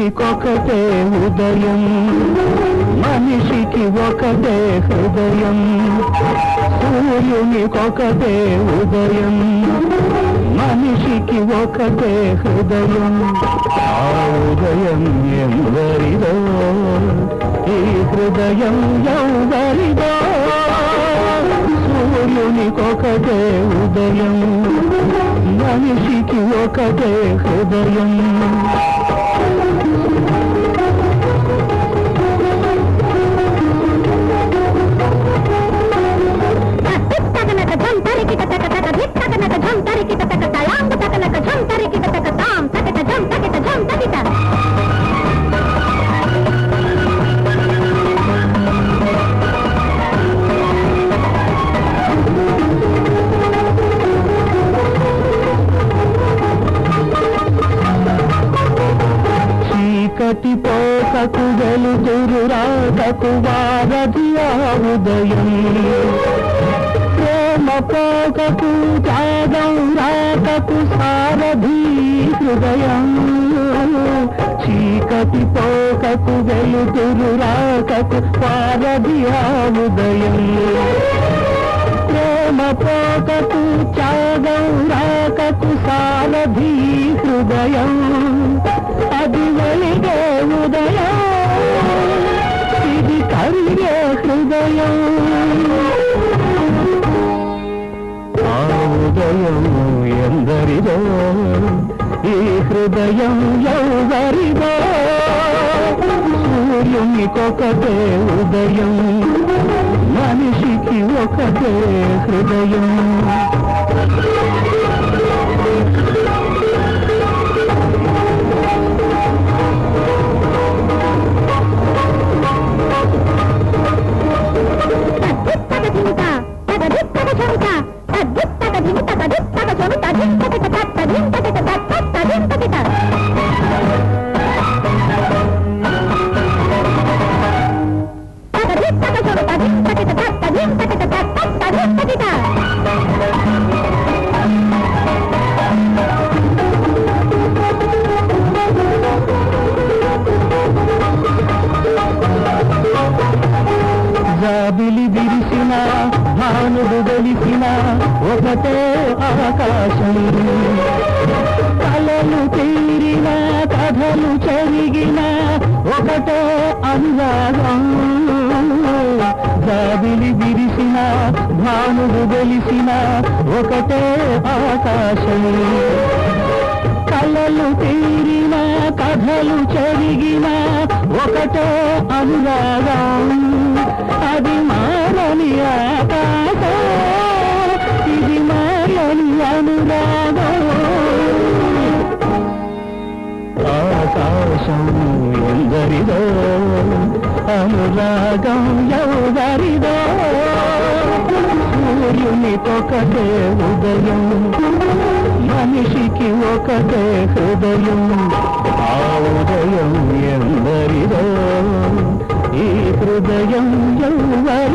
సూర్యునికొకటే ఉదయం మనిషికి ఒకటే హృదయం సూర్యునికొకటే ఉదయం మనిషికి ఒకటే హృదయం ఆ ఉదయం ఎందరిదో ఈ హృదయం ఎవరిదో సూర్యునికొకటే ఉదయం మనిషికి ఒకటే హృదయం తగనక ఝం తరికిట తక తక ధిక్ తగనక ఝం తరికిట తక తయాంగ తగనక ఝం తరికిట తక తాం తకిట ఝం తకిట ఝం తకిట చీకటి పోకకు వెలుతురు రాకకు వారధి ఆ ఉదయం ప్రేమ పోకకు త్యాగం రాకకు సారథి హృదయం చీకటి పోకకు వెలుతురు రాకకు వారధి ఆ ఉదయం ప్రేమ పోకకు త్యాగం రాకకు సారథి హృదయం అది వెలిగే ఉదయం ఇది కరిగే హృదయం ఆ ఉదయం ఎందరిదో ఈ హృదయం ఎవరిదో సూర్యునికొకటే ఉదయం మనిషికి ఒకటే హృదయం తద్దిక్ తగ ధిమిత తగ ధిక్ తగ ఝమిత తద్దిక్ తగ ధిమిత తగ ధిక్ తగ ఝమిత ధిక్ తకిట తత్ తదిం తకిట తత్ తత్ తదిం తకిట తగ ధిక్ తగ ఝమిత ధిక్ తకిట తత్ తదిం తకిట తత్ తత్ తదిం తకిట జాబిలి విరిసిన భానుడు వెలిసిన ఒకటే ఆకాశం కలలు తీరిన కథలు చెరిగిన ఒకటే అనురాగం జాబిలి విరిసిన భానుడు వెలిసిన ఒకటే ఆకాశం కలలు తీరిన కథలు చెరిగిన ఒకటే అనురాగం అది మారని ఆకాశం ఇది మారని అనురాగం ఆకాశం ఎందరిదో అనురాగం ఎవరిదో సూర్యునికొకటే ఉదయం మనిషికి ఒకటే హృదయం ఆ ఉదయం ఎందరిదో ఈ హృదయం ఎవరిదో